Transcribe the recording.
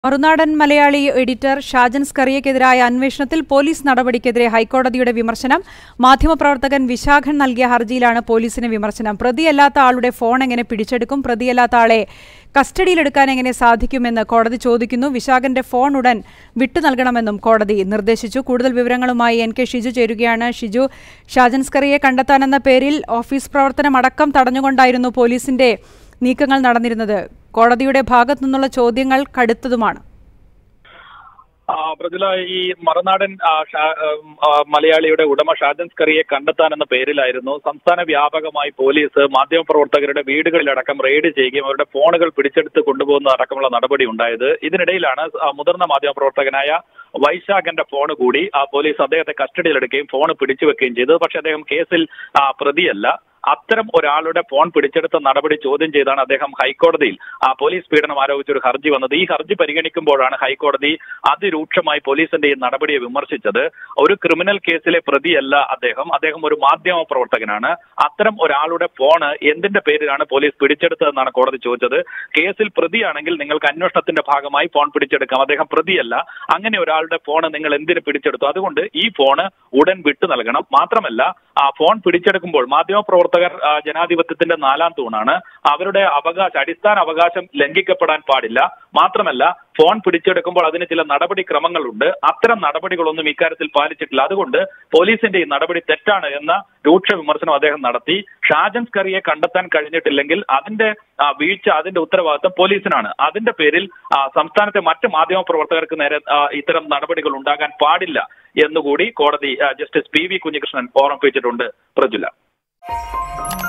മറുനാടൻ Malayali editor Shajan സ്കറിയക്കെതിരായ അന്വേഷണത്തിൽ police നടപടിക്കെതിരെ ഹൈക്കോടതിയുടെ വിമർശനം മാധ്യമപ്രവർത്തകൻ വിശാഖൻ നൽകിയ ഹർജിയിലാണ് പോലീസിന് വിമർശനം പ്രതിയല്ലാത്ത ആളുടെ ഫോൺ എങ്ങനെ പിടിച്ചെടുക്കും പ്രതിയല്ലാത്ത ആളെ കസ്റ്റഡിയിലെടുക്കാൻ എങ്ങനെ സാധിക്കുമെന്ന് കോടതി ചോദിക്കുന്നു വിശാഖന്റെ ഫോൺ ഉടൻ വിട്ടു നൽകണമെന്നും കോടതി നിർദ്ദേശിച്ചു കൂടുതൽ വിവരങ്ങളുമായി എൻ കെ ഷിജു ചേരുകയാണ് ഷിജു ഷാജൻ സ്കറിയെ കണ്ടെത്താനെന്ന പേരിൽ ഓഫീസ് പ്രവർത്തനം അടക്കം തടഞ്ഞുകൊണ്ടായിരുന്നു പോലീസിന്റെ നീക്കങ്ങൾ നടന്നിരുന്നത് കോടതിയുടെ ഭാഗത്തു നിന്നുള്ള ചോദ്യങ്ങൾ കടുത്തതുമാണ് ആ, പ്രജുല ഈ മറുനാടൻ ആ, ഷാ- ഉം, ആ, മലയാളിയുടെ ഉടമ ഷാജൻ സ്കറിയെ കണ്ടെത്താനെന്ന പേരിലായിരുന്നു സംസ്ഥാന വ്യാപകമായി പോലീസ് മാധ്യമപ്രവർത്തകരുടെ വീടുകളിലടക്കം റെയ്ഡ് ചെയ്യുകയും അവരുടെ ഫോണുകൾ പിടിച്ചെടുത്ത് കൊണ്ടുപോകുന്ന അടക്കമുള്ള നടപടി ഉണ്ടായത് ഇതിനിടയിലാണ് ആ, മുതിർന്ന മാധ്യമപ്രവർത്തകനായ വൈശാഖന്റെ ഫോൺ കൂടി ആ പോലീസ് അദ്ദേഹത്തെ കസ്റ്റഡിയിലെടുക്കുകയും ഫോൺ പിടിച്ചു വെക്കുകയും ചെയ്തത് പക്ഷെ അദ്ദേഹം കേസിൽ ആ, പ്രതിയല്ല അത്തരം ഒരാളുടെ ഫോൺ പിടിച്ചെടുത്ത നടപടി ചോദ്യം ചെയ്താണ് അദ്ദേഹം ഹൈക്കോടതിയിൽ ആ പോലീസ് പീഡനം ആരോപിച്ച ഒരു ഹർജി വന്നത് ഈ ഹർജി പരിഗണിക്കുമ്പോഴാണ് ഹൈക്കോടതി അതിരൂക്ഷമായി പോലീസിന്റെ ഈ നടപടിയെ വിമർശിച്ചത് ഒരു ക്രിമിനൽ കേസിലെ പ്രതിയല്ല അദ്ദേഹം അദ്ദേഹം ഒരു മാധ്യമ പ്രവർത്തകനാണ് അത്തരം ഒരാളുടെ ഫോണ് എന്തിന്റെ പേരിലാണ് പോലീസ് പിടിച്ചെടുത്തതെന്നാണ് കോടതി ചോദിച്ചത് കേസിൽ പ്രതിയാണെങ്കിൽ നിങ്ങൾക്ക് അന്വേഷണത്തിന്റെ ഭാഗമായി ഫോൺ പിടിച്ചെടുക്കാം അദ്ദേഹം പ്രതിയല്ല അങ്ങനെ ഒരാളുടെ ഫോണ് നിങ്ങൾ എന്തിന് പിടിച്ചെടുത്തു അതുകൊണ്ട് ഈ ഫോണ് ഉടൻ വിട്ടു നൽകണം മാത്രമല്ല ആ ഫോൺ പിടിച്ചെടുക്കുമ്പോൾ മാധ്യമപ്രവർത്തകർ ആ, ജനാധിപത്യത്തിന്റെ നാലാം തൂണാണ് അവരുടെ അവകാശം അടിസ്ഥാന അവകാശം ലംഘിക്കപ്പെടാൻ പാടില്ല മാത്രമല്ല ഫോൺ പിടിച്ചെടുക്കുമ്പോൾ അതിന് ചില നടപടിക്രമങ്ങളുണ്ട് അത്തരം നടപടികളൊന്നും ഇക്കാര്യത്തിൽ പാലിച്ചിട്ടില്ല അതുകൊണ്ട് പോലീസിന്റെ ഈ നടപടി തെറ്റാണ് എന്ന രൂക്ഷ വിമർശനം അദ്ദേഹം നടത്തി ഷാജൻ സ്കറിയെ കണ്ടെത്താൻ കഴിഞ്ഞിട്ടില്ലെങ്കിൽ അതിന്റെ ആ, വീഴ്ച അതിന്റെ ഉത്തരവാദിത്തം പോലീസിനാണ് അതിന്റെ പേരിൽ ആ, സംസ്ഥാനത്തെ മറ്റ് മാധ്യമ പ്രവർത്തകർക്ക് നേരെ ആ, ഇത്തരം നടപടികൾ ഉണ്ടാകാൻ പാടില്ല എന്നുകൂടി കോടതി ആ, ജസ്റ്റിസ് പി വി കുഞ്ഞികൃഷ്ണൻ ഓർമ്മിപ്പിച്ചിട്ടുണ്ട് പ്രജുല